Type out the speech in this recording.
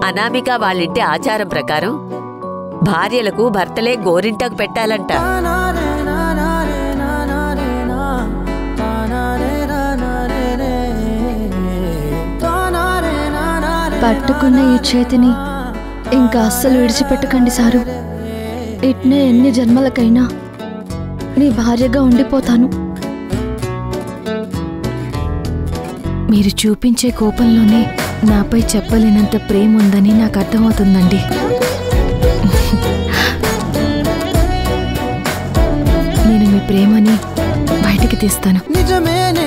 అనామిక వాళ్ళింటి ఆచారం ప్రకారం భార్యలకు భర్తలే గోరింటాకు పెట్టాలంట పట్టుకున్న ఈ చేతిని ఇంకా అస్సలు విడిచిపెట్టకండి సారు ఇట్నే ఎన్ని జన్మలకైనా నీ భార్యగా ఉండిపోతాను మీరు చూపించే కోపంలోనే నాపై చెప్పలేనంత ప్రేమ ఉందని నాకు అర్థమవుతుందండి నేను మీ ప్రేమని బయటికి తీస్తాను నిజమే